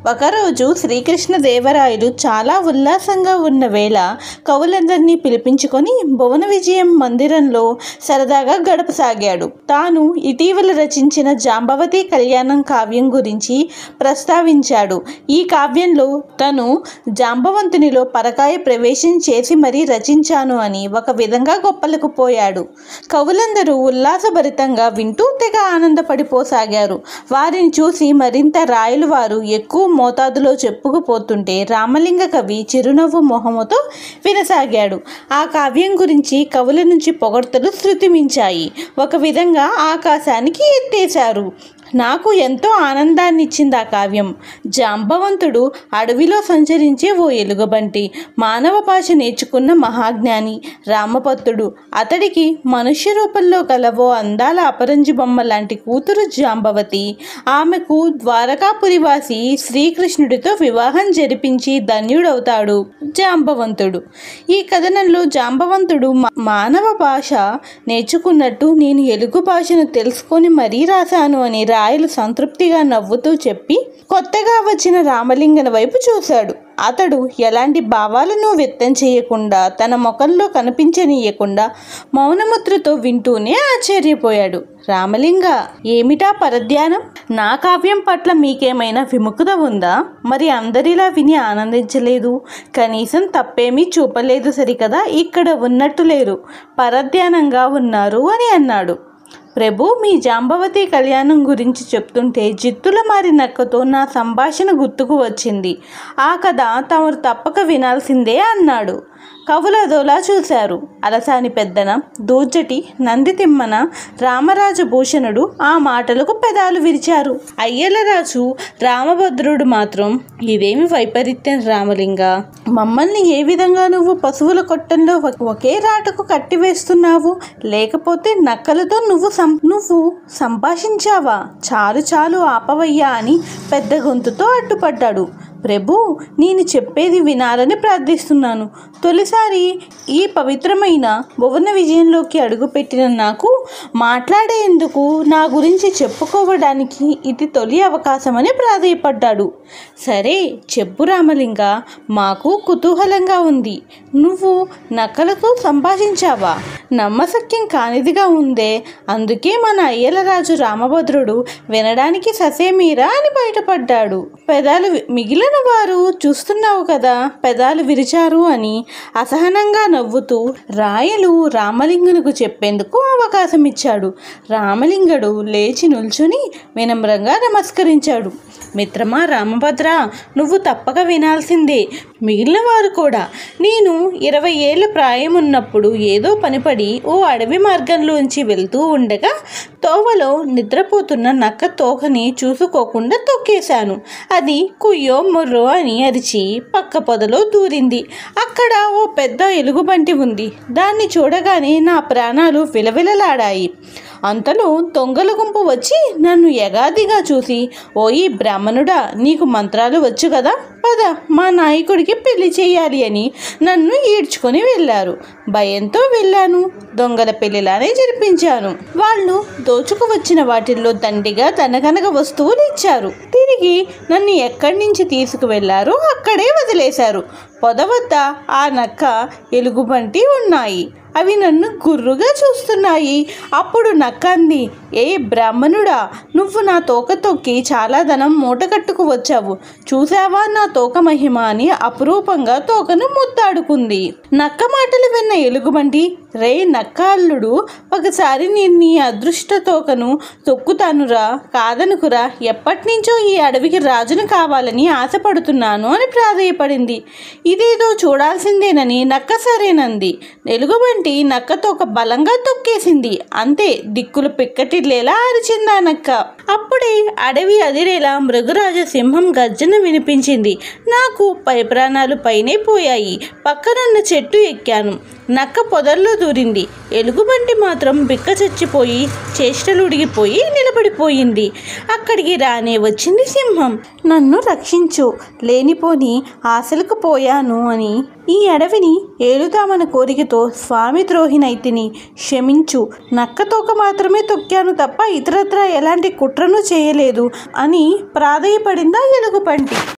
ఒకరోజు శ్రీకృష్ణదేవరాయలు చాలా ఉల్లాసంగా ఉన్న వేళ కవులందరినీ పిలిపించుకొని భువన విజయం మందిరంలో సరదాగా గడపసాగాడు తాను ఇటీవల రచించిన జాంబవతి కళ్యాణం కావ్యం గురించి ప్రస్తావించాడు ఈ కావ్యంలో తను జాంబవంతునిలో పరకాయ ప్రవేశం చేసి మరీ రచించాను అని ఒక విధంగా గొప్పలకు పోయాడు కవులందరూ ఉల్లాసభరితంగా వింటూ తెగ ఆనందపడిపోసాగారు వారిని చూసి మరింత రాయలు వారు ఎక్కువ మోతాదులో చెప్పుకుపోతుంటే రామలింగ కవి చిరునవ్వు మొహముతో వినసాగాడు ఆ కావ్యం గురించి కవుల నుంచి పొగడ్తలు శృతిమించాయి ఒక విధంగా ఆకాశానికి ఎత్తేశారు నాకు ఎంతో ఆనందాన్ని ఇచ్చింది ఆ కావ్యం జాంబవంతుడు అడవిలో సంచరించే ఓ ఎలుగుబంటి మానవ భాష నేర్చుకున్న మహాజ్ఞాని రామభక్తుడు అతడికి మనుష్య రూపంలో గల ఓ అందాల అపరంజి బొమ్మ లాంటి కూతురు జాంబవతి ఆమెకు ద్వారకాపురివాసి శ్రీకృష్ణుడితో వివాహం జరిపించి ధన్యుడవుతాడు జాంబవంతుడు ఈ కథనంలో జాంబవంతుడు మా- మానవ భాష నేర్చుకున్నట్టు నేను ఎలుగు భాషను తెలుసుకొని మరీ రాశాను అని రాయలు సంతృప్తిగా నవ్వుతూ చెప్పి కొత్తగా వచ్చిన రామలింగన వైపు చూశాడు అతడు ఎలాంటి భావాలను వ్యక్తం చేయకుండా తన ముఖంలో కనిపించనీయకుండా మౌనముద్రతో వింటూనే ఆశ్చర్యపోయాడు రామలింగ ఏమిటా పరధ్యానం నా కావ్యం పట్ల మీకేమైనా విముఖత ఉందా మరి అందరిలా విని ఆనందించలేదు కనీసం తప్పేమీ చూపలేదు సరికదా ఇక్కడ ఉన్నట్టు లేరు పరధ్యానంగా ఉన్నారు అని అన్నాడు ప్రభు మీ జాంబవతి కళ్యాణం గురించి చెప్తుంటే జిత్తుల మారి నక్కతో నా సంభాషణ గుర్తుకు వచ్చింది ఆ కథ తమరు తప్పక వినాల్సిందే అన్నాడు కవులు అదోలా చూశారు అలసాని పెద్దన దూర్జటి నంది తిమ్మన రామరాజు భూషణుడు ఆ మాటలకు పెదాలు విరిచారు అయ్యలరాజు రామభద్రుడు మాత్రం ఇదేమి వైపరీత్యం రామలింగ మమ్మల్ని ఏ విధంగా నువ్వు పశువుల కొట్టంలో ఒక- ఒకే రాటకు కట్టివేస్తున్నావు లేకపోతే నక్కలతో నువ్వు సం నువ్వు సంభాషించావా చాలు చాలు ఆపవయ్యా అని పెద్ద గొంతుతో అడ్డుపడ్డాడు ప్రభు నేను చెప్పేది వినాలని ప్రార్థిస్తున్నాను తొలిసారి ఈ పవిత్రమైన భువన విజయంలోకి అడుగుపెట్టిన నాకు మాట్లాడేందుకు నా గురించి చెప్పుకోవడానికి ఇది తొలి అవకాశమని ప్రాధేయపడ్డాడు సరే చెప్పు రామలింగ మాకు కుతూహలంగా ఉంది నువ్వు నక్కలతో సంభాషించావా నమ్మశక్యం కానిదిగా ఉందే అందుకే మన అయ్యలరాజు రామభద్రుడు వినడానికి ససేమీరా అని బయటపడ్డాడు పెదాలు వి- మిగిలిన వారు చూస్తున్నావు కదా పెదాలు విరిచారు అని అసహనంగా నవ్వుతూ రాయలు రామలింగునికి చెప్పేందుకు అవకాశం ఇచ్చాడు రామలింగడు లేచి నిల్చుని వినమ్రంగా నమస్కరించాడు మిత్రమా రామభద్ర నువ్వు తప్పక వినాల్సిందే మిగిలిన వారు కూడా నేను ఇరవై ఏళ్ళ ప్రాయం ఉన్నప్పుడు ఏదో పనిపడి ఓ అడవి మార్గంలోంచి వెళ్తూ ఉండగా తోవలో నిద్రపోతున్న నక్క తోకని చూసుకోకుండా తొక్కేశాను అది కుయ్యో ముర్రో అని అరిచి పక్క పొదలో దూరింది అక్కడ ఓ పెద్ద ఎలుగుబంటి ఉంది దాన్ని చూడగానే నా ప్రాణాలు విలవిలలాడాయి అంతలో దొంగల గుంపు వచ్చి నన్ను ఎగాదిగా చూసి ఓయి బ్రాహ్మణుడా నీకు మంత్రాలు వచ్చు కదా పద మా నాయకుడికి పెళ్లి చేయాలి అని నన్ను ఈడ్చుకొని వెళ్ళారు భయంతో వెళ్ళాను దొంగల పెళ్లిలానే జరిపించాను వాళ్ళు దోచుకు వచ్చిన వాటిల్లో దండిగా ధనగనక వస్తువులు ఇచ్చారు తిరిగి నన్ను ఎక్కడి నుంచి తీసుకువెళ్లారో అక్కడే వదిలేశారు పొద వద్ద ఆ నక్క ఎలుగుబంటి ఉన్నాయి అవి నన్ను గుర్రుగా చూస్తున్నాయి అప్పుడు నక్కంది ఏ బ్రాహ్మణుడా నువ్వు నా తోక తొక్కి చాలా ధనం మూట కట్టుకు వచ్చావు చూసావా నా తోక మహిమ అని అపురూపంగా తోకను ముద్దాడుకుంది నక్క మాటలు విన్న ఎలుగుబంటి రే నక్క అల్లుడు ఒకసారి నేను నీ అదృష్ట తోకను తొక్కుతానురా కాదనుకురా ఎప్పటి నుంచో ఈ అడవికి రాజును కావాలని ఆశపడుతున్నాను అని ప్రాధేయపడింది ఇదేదో చూడాల్సిందేనని నక్క సరేనంది ఎలుగుబంటి నక్కతో ఒక బలంగా తొక్కేసింది అంతే దిక్కులు పిక్కటిల్లేలా అరిచింది ఆ నక్క అప్పుడే అడవి అదిరేలా మృగరాజ సింహం గర్జన వినిపించింది నాకు పై ప్రాణాలు పైనే పోయాయి పక్కనున్న చెట్టు ఎక్కాను నక్క పొదల్లో దూరింది ఎలుగుబంటి మాత్రం బిక్క చచ్చిపోయి చేష్టలుడిగిపోయి నిలబడిపోయింది అక్కడికి రానే వచ్చింది సింహం నన్ను రక్షించు లేనిపోని ఆశలకు పోయాను అని ఈ అడవిని ఏలుతామన్న కోరికతో స్వామి ద్రోహినైతిని క్షమించు నక్క తోక మాత్రమే తొక్కాను తప్ప ఇతరత్రా ఎలాంటి కుట్రను చేయలేదు అని ప్రాధేయపడిందా ఎలుగుబంటి